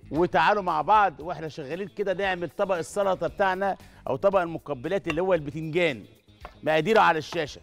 وتعالوا مع بعض واحنا شغالين كده نعمل طبق السلطه بتاعنا او طبق المقبلات اللي هو البتنجان مقاديره على الشاشه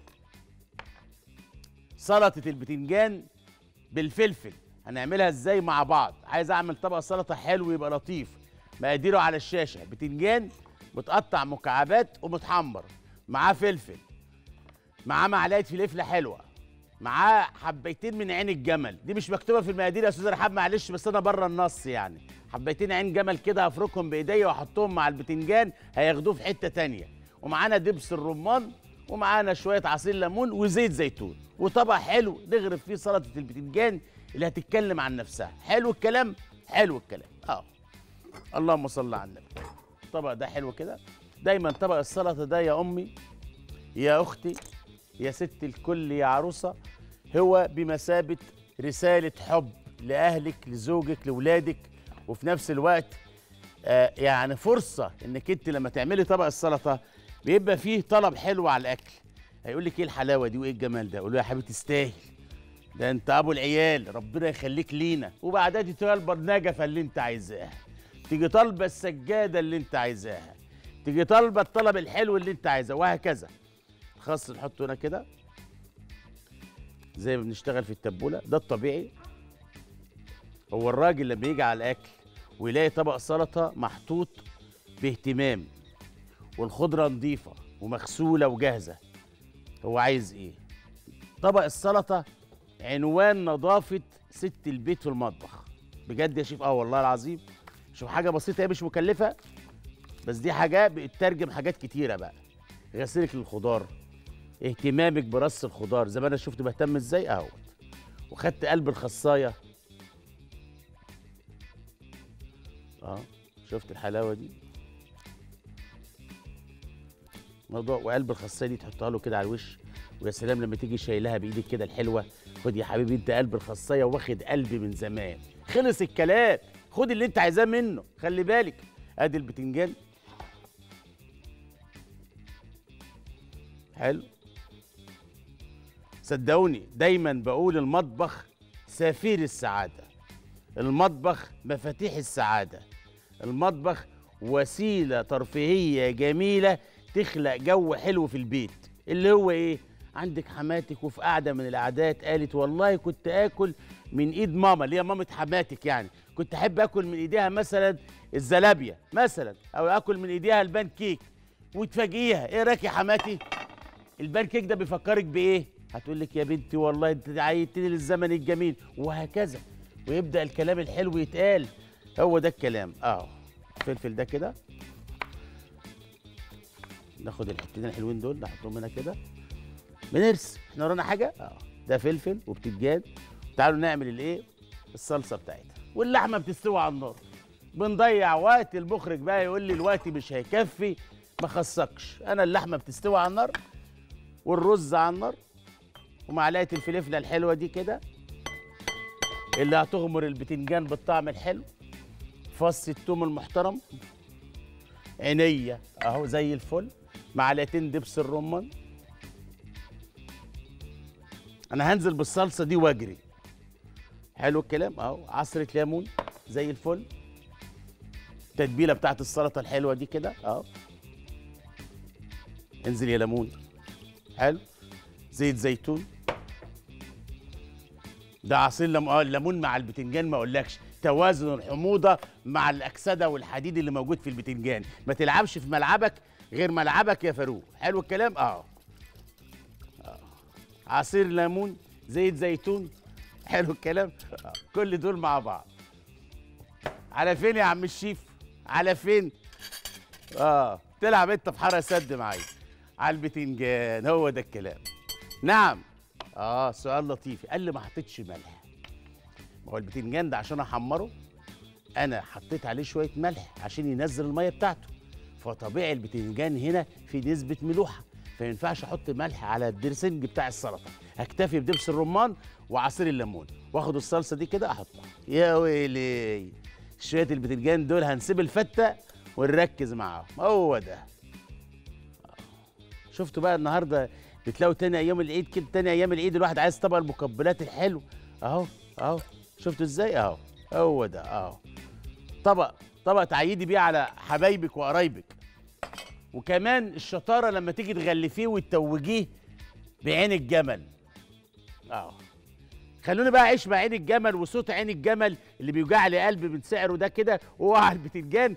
سلطه البتنجان بالفلفل هنعملها ازاي مع بعض عايز اعمل طبق سلطه حلو يبقى لطيف مقاديره على الشاشه بتنجان متقطع مكعبات ومتحمر معاه فلفل معاه معلقه فلفل حلوه معاه حبيتين من عين الجمل دي مش مكتوبه في المقادير يا استاذ رحاب معلش بس انا بره النص يعني حبيتين عين جمل كده هفركهم بايديا واحطهم مع البتنجان هياخدوه في حته تانية ومعانا دبس الرمان ومعانا شويه عصير ليمون وزيت زيتون وطبق حلو نغرف فيه سلطه البتنجان اللي هتتكلم عن نفسها حلو الكلام حلو الكلام اه اللهم صل على النبي الطبق ده حلو كده دايما طبق السلطه ده يا امي يا اختي يا ست الكل يا عروسه هو بمثابه رساله حب لاهلك لزوجك لاولادك وفي نفس الوقت آه يعني فرصه انك انت لما تعملي طبق السلطه بيبقى فيه طلب حلو على الاكل هيقول لك ايه الحلاوه دي وايه الجمال ده اقول له يا حبيبي تستاهل ده انت ابو العيال ربنا يخليك لينا وبعدها تيجي طالبه النجفه اللي انت عايزاها تيجي طالبه السجاده اللي انت عايزاها تيجي طالبه الطلب الحلو اللي انت عايزاه وهكذا الخس نحطه هنا كده زي ما بنشتغل في التبوله ده الطبيعي هو الراجل لما يجي على الاكل ويلاقي طبق سلطه محطوط باهتمام والخضره نظيفه ومغسوله وجاهزه هو عايز ايه طبق السلطه عنوان نظافه ست البيت في المطبخ بجد يا شيف اه والله العظيم شوف حاجه بسيطه هي مش مكلفه بس دي حاجه بتترجم حاجات كتيره بقى غسيلك للخضار اهتمامك برص الخضار زي ما انا شفت بهتم ازاي اهوت وخدت قلب الخصايه اه شفت الحلاوه دي موضوع وقلب الخصايه دي تحطها له كده على الوش ويا سلام لما تيجي شايلها بايدك كده الحلوه خد يا حبيبي انت قلب الخصايه واخد قلبي من زمان خلص الكلام خد اللي انت عايزاه منه خلي بالك ادي البتنجان حلو صدقوني دايما بقول المطبخ سفير السعاده المطبخ مفاتيح السعاده المطبخ وسيله ترفيهيه جميله تخلق جو حلو في البيت اللي هو ايه عندك حماتك وفي قعده من القعدات قالت والله كنت اكل من ايد ماما اللي هي مامه حماتك يعني كنت احب اكل من ايديها مثلا الزلابيه مثلا او اكل من ايديها البان كيك وتفاجئيها ايه رايك يا حماتي البان كيك ده بيفكرك بايه هتقول لك يا بنتي والله انت عيدتني للزمن الجميل وهكذا ويبدا الكلام الحلو يتقال هو ده الكلام اه الفلفل ده كده ناخد الحتتين الحلوين دول نحطهم هنا كده بنرسم احنا ورانا حاجه اه ده فلفل وبتنجان تعالوا نعمل الايه الصلصه بتاعتها واللحمه بتستوي على النار بنضيع وقت المخرج بقى يقول لي الوقت مش هيكفي ما خصكش انا اللحمه بتستوي على النار والرز على النار ومعلقه الفلفله الحلوه دي كده اللي هتغمر البتنجان بالطعم الحلو فص التوم المحترم عينيا اهو زي الفل معلقتين دبس الرمان انا هنزل بالصلصه دي واجري حلو الكلام اهو عصره ليمون زي الفل التتبيله بتاعت السلطه الحلوه دي كده اهو انزل يا ليمون حلو زيت زيتون ده عصير لم... آه الليمون مع البتنجان ما اقولكش توازن الحموضه مع الاكسده والحديد اللي موجود في البتنجان ما تلعبش في ملعبك غير ملعبك يا فاروق حلو الكلام اه, آه. عصير ليمون زيت زيتون حلو الكلام آه. كل دول مع بعض على فين يا عم الشيف على فين اه تلعب انت في حاره سد معايا على البتنجان هو ده الكلام نعم اه سؤال لطيف قال لي ما حطيتش ملح ما هو البتنجان ده عشان احمره انا حطيت عليه شويه ملح عشان ينزل الميه بتاعته فطبيعي البتنجان هنا في نسبه ملوحه فما ينفعش احط ملح على الدرسنج بتاع السلطه هكتفي بدبس الرمان وعصير الليمون واخد الصلصه دي كده احطها يا ويلي شويه البتنجان دول هنسيب الفته ونركز معاهم هو ده شفتوا بقى النهارده بتلاقوا تاني ايام العيد كده تاني ايام العيد الواحد عايز طبق المقبلات الحلو اهو اهو شفتوا ازاي اهو هو ده اهو طبق طبق تعيدي بيه على حبايبك وقرايبك وكمان الشطاره لما تيجي تغلفيه وتتوجيه بعين الجمل اه خلوني بقى اعيش مع عين الجمل وصوت عين الجمل اللي بيوجع لي قلبي من سعره ده كده وهو على البتنجان